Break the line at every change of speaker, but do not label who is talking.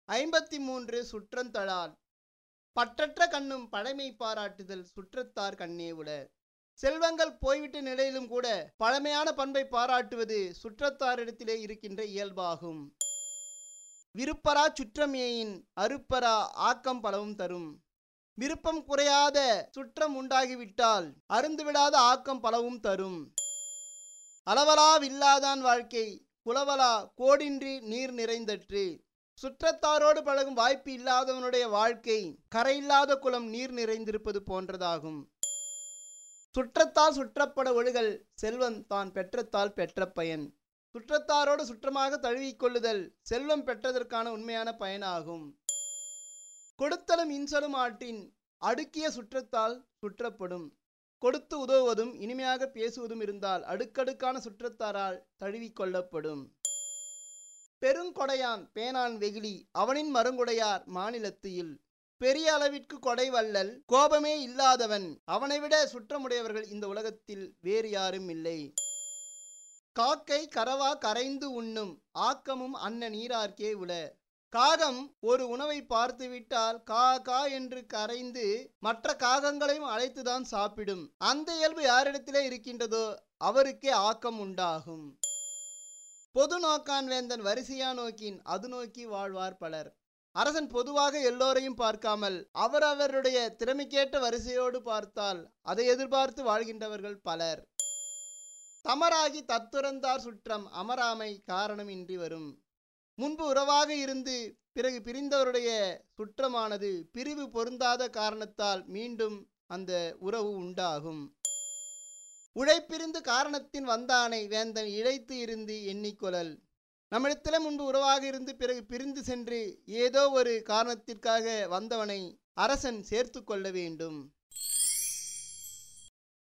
ஐம்பத்தி மூன்று சுற்றந்தழால் பற்றற்ற கண்ணும் பழமை பாராட்டுதல் சுற்றத்தார் கண்ணே உள செல்வங்கள் போய்விட்ட நிலையிலும் கூட பழமையான பண்பை பாராட்டுவது சுற்றத்தாரிடத்திலே இருக்கின்ற இயல்பாகும் விருப்பரா சுற்றமேயின் அருப்பரா ஆக்கம் பலவும் தரும் விருப்பம் குறையாத சுற்றம் உண்டாகிவிட்டால் அருந்துவிடாத ஆக்கம் பலவும் தரும் அளவலா வில்லாதான் வாழ்க்கை புலவலா கோடின்றி நீர் நிறைந்தற்று சுற்றத்தாரோடு பழகும் வாய்ப்பு இல்லாதவனுடைய வாழ்க்கை கரையில்லாத குளம் நீர் நிறைந்திருப்பது போன்றதாகும் சுற்றத்தால் சுற்றப்பட ஒழுகல் செல்வம் தான் பெற்றத்தால் பெற்ற பயன் சுற்றத்தாரோடு சுற்றமாக தழுவிக்கொள்ளுதல் செல்வம் பெற்றதற்கான உண்மையான பயனாகும் கொடுத்தலும் இன்சொலும் ஆற்றின் அடுக்கிய சுற்றத்தால் சுற்றப்படும் கொடுத்து உதவுவதும் இனிமையாக பேசுவதும் இருந்தால் அடுக்கடுக்கான சுற்றத்தாரால் தழுவிக்கொள்ளப்படும் பெருங்கொடையான் பேனான் வெகுளி அவனின் மருங்குடையார் மாநிலத்தியில் பெரிய அளவிற்கு கொடை வள்ளல் கோபமே இல்லாதவன் அவனைவிட சுற்றமுடையவர்கள் இந்த உலகத்தில் வேறு யாரும் இல்லை காக்கை கரவா கரைந்து உண்ணும் ஆக்கமும் அன்ன நீரார்க்கே உள காகம் ஒரு உணவை பார்த்துவிட்டால் கா கா என்று கரைந்து மற்ற காகங்களையும் அழைத்துதான் சாப்பிடும் அந்த இயல்பு யாரிடத்திலே இருக்கின்றதோ அவருக்கே ஆக்கம் உண்டாகும் பொது நோக்கான் வேந்தன் வரிசையா நோக்கின் அது நோக்கி வாழ்வார் பலர் அரசன் பொதுவாக எல்லோரையும் பார்க்காமல் அவரவருடைய திறமைக்கேற்ற வரிசையோடு பார்த்தால் அதை எதிர்பார்த்து வாழ்கின்றவர்கள் பலர் தமராகி தத்துறந்தார் சுற்றம் அமராமை காரணமின்றி வரும் முன்பு உறவாக இருந்து பிறகு பிரிந்தவருடைய சுற்றமானது பிரிவு பொருந்தாத காரணத்தால் மீண்டும் அந்த உறவு உண்டாகும் உழைப்பிருந்து காரணத்தின் வந்தானை வேந்தன் இழைத்து இருந்து எண்ணிக்கொள்ளல் நம்மிடத்தில முன்பு உறவாக இருந்து பிறகு பிரிந்து சென்று ஏதோ ஒரு காரணத்திற்காக வந்தவனை அரசன் சேர்த்து கொள்ள வேண்டும்